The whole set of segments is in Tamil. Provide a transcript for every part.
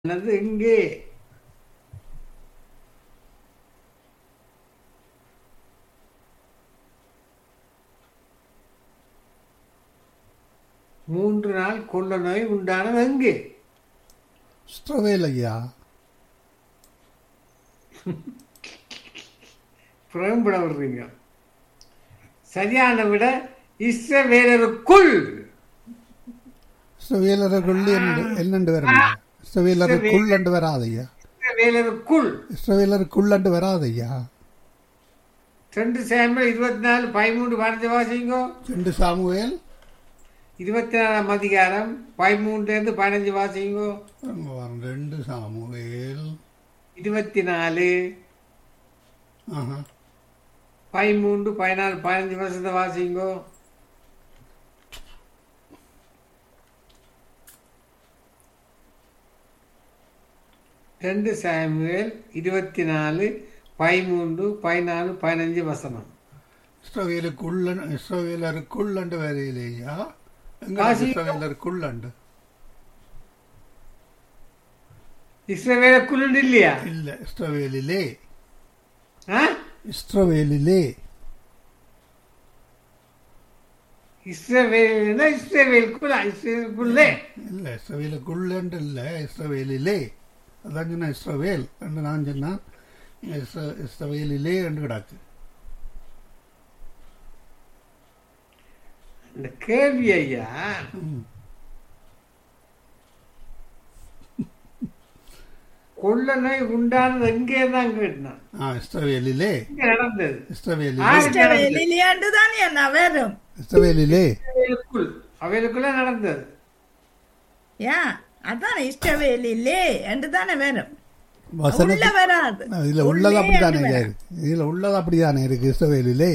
அது எங்கே மூன்று நாள் கொள்ள நோய் உண்டானது எங்கே இஸ்ரவேல் ஐயா புறம்பட விடுறீங்க சரியான விட இஸ்ரவேலருக்குள் இஸ்ரவேலருக்குள் என்று என்னண்டு வரணும் இஸ்ரவேலருக்குள் என்று வராதையா இஸ்ரவேலருக்குள் இஸ்ரவேலருக்குள் என்று வராதையா ரெண்டு சாம்பல் இருபத்தி நாலு பதிமூன்று பதினஞ்சு வாசிங்கோ ரெண்டு சாமுவேல் இருபத்தி நாலாம் அதிகாரம் பதிமூன்றுலேருந்து பதினஞ்சு வாசிங்கோ அங்க வரும். ரெண்டு சாமுவேல் இருபத்தி நாலு ஆஹா பதிமூன்று பதினாலு பதினஞ்சு வருஷத்தை வாசிங்கோ ரெண்டு சாமுவேல் இருபத்தி நாலு பதிமூன்று பதினாலு பதினஞ்சு வசனம் இஸ்ரவேலுக்குள்ள இஸ்ரவேலருக்குள் என்று வரையிலேயா எங்க காசி- இஸ்ரவேலருக்குள் அண்டு இஸ்ரவேலுக்குள் இல்லையா இல்ல இஸ்ரவேலிலே ஆ இஸ்ரவேலிலே இஸ்ரவேல் இஸ்ரவேலுக்குள்ள இஸ்ரவேலுக்குள்ளே இல்ல இஸ்ரவேலுக்குள் என்று இல்ல இஸ்ரவேலிலே அதான் சொன்ன இஸ்ரவேல் என்று நான் சொன்னா இஸ்ர- இஸ்ரவேலிலே என்று கிடக்கு இந்த கேள்வி ஐயா ம். கொள்ள நோய் உண்டானது எங்கே தான் கேட்டான் ஆ இஸ்ரவேலிலே இங்க நடந்தது இஸ்ரவேலிலே ஆ. வெளியாண்டு தானே நான் வரும் இஸ்ரவேலிலே அவைகளுக்குள் அவைகளுக்குள்ள நடந்தது ஏன் அதானே இஷ்டவேலிலே என்று தானே வரும் உள்ள வசனத்தில் வராது இதுல உள்ளது உள்ளே அப்படித்தானே என்று வரும். இருக்கு இதுல உள்ளது அப்படித்தானே இருக்கு இஸ்ரவேலிலே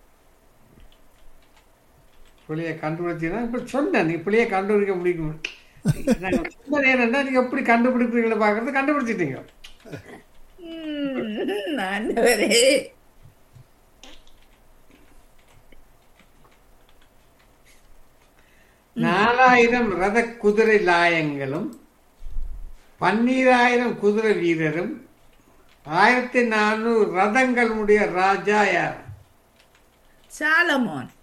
புள்ளைய கண்டுபிடிச்சீங்கன்னா இப்ப சொன்னேன் நீ புள்ளைய கண்டுபிடிக்க முடியும் நான் சொன்னது என்னன்னா நீங்க எப்படி கண்டுபிடிப்பீங்களை பாக்குறது கண்டுபிடிச்சிட்டீங்க ம், ஆண்டவரே நாலாயிரம் ரத குதிரை லாயங்களும் பன்னீராயிரம் குதிரை வீரரும் ஆயிரத்தி நானூறு ரதங்களுடைய ராஜா யார் சாலமோன்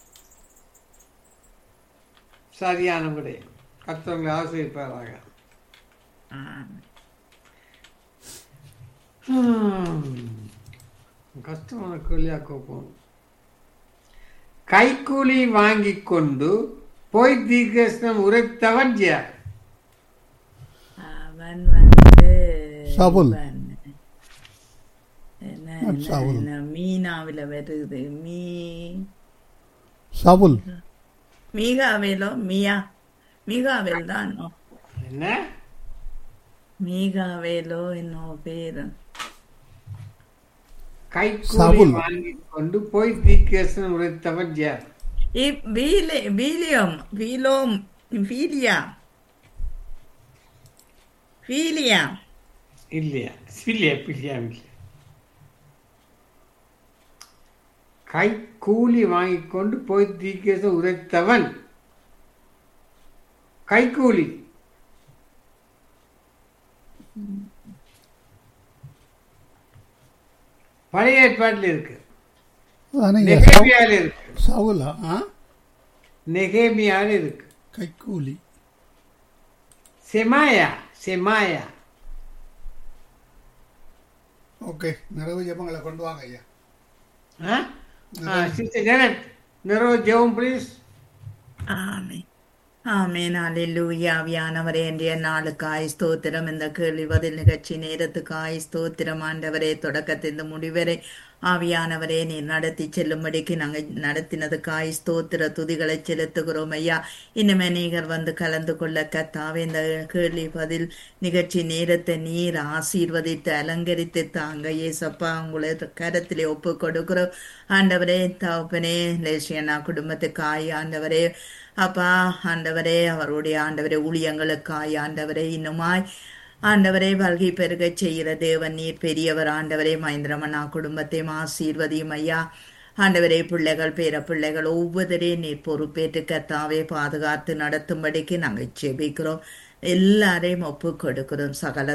சரியான விடை கத்தவங்களை ஆசிரியப்பாராக ஆம். கஷ்டமான கேள்வியா கோப்போம் கைக்கூலி வாங்கி கொண்டு போய் தீர்க்கஸ்னம் உரைத்தவன் யார் அவன் வந்து சவுல். இவன். என்ன, not என்ன, சவுல். என்ன, மீனாவில வருது மீ சவுல் மீகாவேலோ மியா மீகாவேல் தான் என்ன மீகாவேலோ என்னோ பேரு கைக்கூலி சவுல். வாங்கி கொண்டு போய் தீர்க்கஸ்னம் உரைத்தவன் யார் இ- வீலே வீலியம் வீலோம் வீலியா வீலியா இல்லையா இல்லையா இல்லையா இல்லையா கை கூலி வாங்கி கொண்டு போய் தீர்க்கஸ்னம் உரைத்தவன் கைக்கூலி பழைய ஏற்பாட்டில் இருக்கு அதானே இங்க சவு- நெகேமியால இருக்கு சவுலா ஆ நெகேமியால இருக்கு கைக்கூலி செமாயா செமாயா ஓகே நிறைவு ஜெபங்களை கொண்டு வாங்க ஐயா ஆ? ஆ, சிஸ்டர் ஜெனட் நிறவு ஜெபம் ப்ளீஸ் ஆமே ஆமேன் அல்லேலூயா ஆவியானவரே இன்றைய நாளுக்காய் ஸ்தோத்திரம் இந்த கேள்வி பதில் நிகழ்ச்சி நேரத்துக்காய் ஸ்தோத்திரம் ஆண்டவரே தொடக்கத்திலிருந்து முடிவரை ஆவியானவரே நீ நடத்தி செல்லும்படிக்கு நாங்கள் நடத்தினதுக்காய் ஸ்தோத்திர துதிகளை செலுத்துகிறோம் ஐயா இனிமே நீங்கள் வந்து கலந்து கொள்ள கத்தாவே இந்த கேள்வி பதில் நிகழ்ச்சி நேரத்தை நீர் ஆசீர்வதித்து அலங்கரித்து தாங்க ஏசப்பா உங்களை கரத்திலே ஒப்பு கொடுக்கிறோம் ஆண்டவரே தகப்பனே லேசியனா குடும்பத்துக்காய் ஆண்டவரே அப்பா ஆண்டவரே அவருடைய ஆண்டவரே ஊழியங்களுக்காய் ஆண்டவரே இன்னுமாய் ஆண்டவரே வல்கை பெருகச் செய்கிற தேவன் நீர் பெரியவர் ஆண்டவரே மகேந்திரமண்ணா குடும்பத்தையும் ஆசீர்வதியும் ஐயா ஆண்டவரே பிள்ளைகள் பேர பிள்ளைகள் ஒவ்வொருவரே நீர் பொறுப்பேற்று கத்தாவே பாதுகாத்து நடத்தும்படிக்கு நாங்கள் ஜெபிக்கிறோம் எல்லாரையும் ஒப்பு கொடுக்கிறோம் சகல